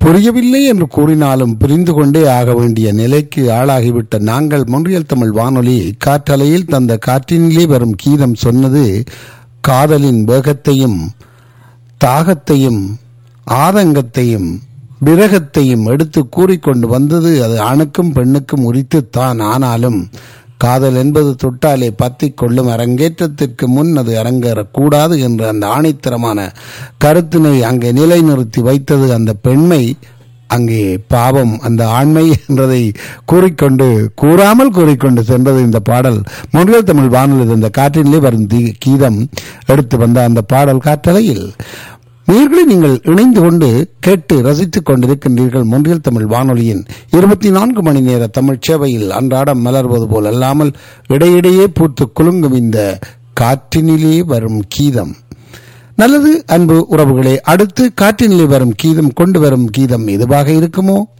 புரியவில்லை என்று கூறினாலும் புரிந்து கொண்டே ஆக வேண்டிய நிலைக்கு ஆளாகிவிட்ட நாங்கள் மொன்றியல் தமிழ் வானொலி காற்றலையில் தந்த காற்றினிலே வரும் கீதம் சொன்னது காதலின் வேகத்தையும் தாகத்தையும் ஆதங்கத்தையும் விரகத்தையும் எடுத்து கூறிக்கொண்டு வந்தது அது ஆணுக்கும் பெண்ணுக்கும் உரித்துத்தான் ஆனாலும் காதல் என்பது தொட்டாலே பத்திக் கொள்ளும் அரங்கேற்றத்திற்கு முன் அது அரங்கேறக்கூடாது என்ற அந்த ஆணித்தரமான கருத்தினை அங்கே நிலைநிறுத்தி வைத்தது அந்த பெண்மை அங்கே பாவம் அந்த ஆண்மை என்றதை கூறிக்கொண்டு கூறாமல் கூறிக்கொண்டு சென்றது இந்த பாடல் முன்கள் தமிழ் வானொலி இந்த காற்றினிலே வரும் தி- கீதம் எடுத்து வந்த அந்த பாடல் காற்றலையில் நேர்களை நீங்கள் இணைந்து கொண்டு கேட்டு ரசித்துக் கொண்டிருக்கின்றீர்கள் மொன்றியல் தமிழ் வானொலியின் இருபத்தி நான்கு மணி நேர தமிழ் சேவையில் அன்றாடம் மலர்வது போல் அல்லாமல் இடையிடையே பூத்து குலுங்கும் இந்த காற்றினிலே வரும் கீதம் நல்லது அன்பு உறவுகளே அடுத்து காற்றினிலே வரும் கீதம் கொண்டு வரும் கீதம் எதுவாக இருக்குமோ